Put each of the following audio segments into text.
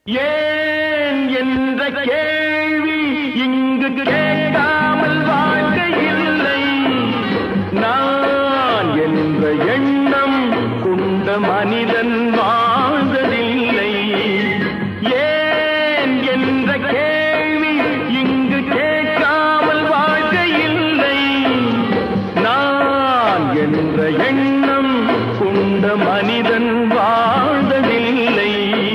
ஏன் என்ற கேள்வி இங்கு கேட்காமல் வாழ்க்கை இல்லை நான் என்ற எண்ணம் கொண்ட மனிதன் வாழ்ந்ததில்லை ஏன் என்ற கேள்வி இங்கு கேட்காமல் வாழ்க்கை இல்லை நான் என்ற எண்ணம் கொண்ட மனிதன் வாழ்ந்ததில்லை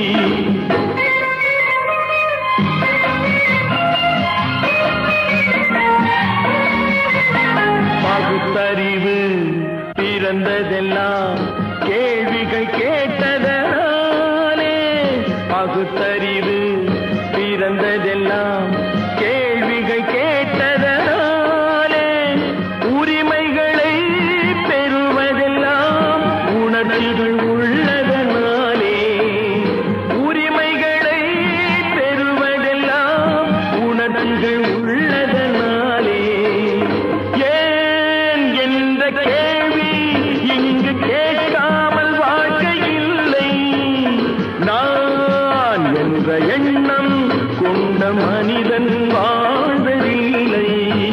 பகுத்தறிவு பிறந்ததெல்லாம் கேள்விகள் கேட்டதனாலே பகுத்தறிவு பிறந்ததெல்லாம் கேள்விகள் கேட்டதனாலே உரிமைகளை பெறுவதெல்லாம் உணர்வுகள் உள்ளதனாலே உரிமைகளை பெறுவதெல்லாம் உணர்வுகள் உள்ளதனாலே ஏன் என்ற கேள்வி இங்கு கேட்காமல் வாழ்க்கை இல்லை நான் என்ற எண்ணம் கொண்ட மனிதன் வாழ்வதில்லை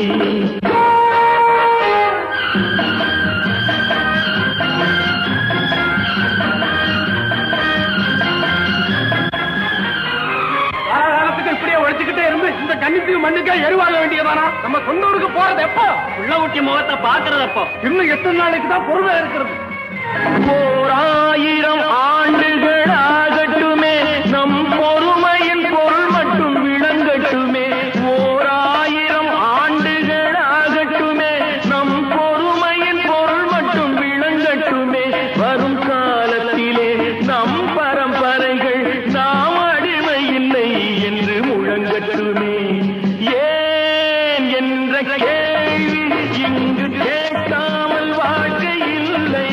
காலத்துக்கு இப்படியே உழைச்சுக்கிட்டே இருந்து இந்த கண்ணிக்கு மண்ணுக்கே எருவாக வேண்டியதானா நம்ம சொந்த ஊருக்கு போறது எப்போ உள்ள ஊட்டி முகத்தை பாக்குறது எப்போ இன்னும் எத்தனை நாளைக்கு தான் பொறுமை இருக்கிறது ஓர் ஆயிரம் ஆண்டுகள் ஆகட்டுமே நம் பொறுமையின் பொருள் மட்டும் விளங்கட்டுமே ஓர் ஆயிரம் ஆண்டுகள் ஆகட்டுமே நம் பொறுமையின் பொருள் மட்டும் விளங்கட்டுமே வரும் காலத்திலே நம் பரம்பரைகள் நாம் அடிமை இல்லை என்று முழங்கட்டுமே ஏன் என்ற கேள்வி இங்கு கேட்காமல் வாழ்க்கை இல்லை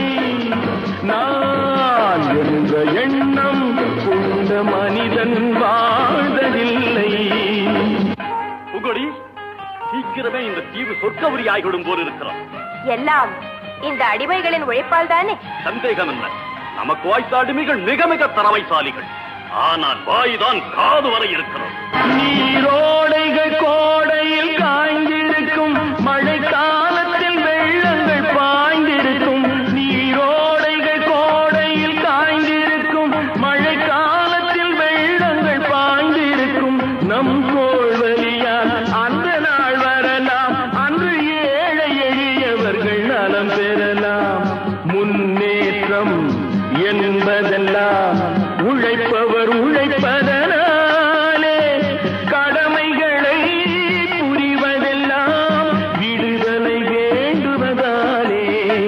நான் என்ற எண்ணம் கொண்ட மனிதன் வாழ்ந்ததில்லை புகழி சீக்கிரமே இந்த தீவு சொர்க்கவரி ஆகிவிடும் போல் இருக்கிறோம் எல்லாம் இந்த அடிமைகளின் உழைப்பால் தானே சந்தேகம் என்ன நமக்கு வாய்த்த அடிமைகள் மிக மிக திறமைசாலிகள் ஆனால் வாய்தான் காது வரை இருக்கிறோம் நீரோடைகள் கோடையில் காய்ந்திருக்கும் மழை காலத்தில் வெள்ளங்கள் பாய்ந்திருக்கும் நீரோடைகள் கோடையில் காய்ந்திருக்கும் மழை காலத்தில் வெள்ளங்கள் பாய்ந்திருக்கும் நம் கோள்வழியால் அந்த நாள் வரலாம் அன்று ஏழை எளியவர்கள் நலம் பெறலாம் முன்னேற்றம் என்பதெல்லாம் உழைப்பவர் உழைப்பதனாலே கடமைகளை புரிவதெல்லாம் விடுதலை வேண்டுவதாலே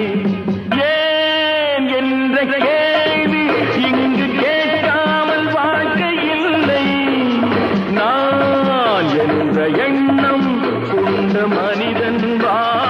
ஏன் என்ற கேள்வி இங்கு கேட்காமல் வாழ்க்கை இல்லை நான் என்ற எண்ணம் கொண்ட மனிதன் வா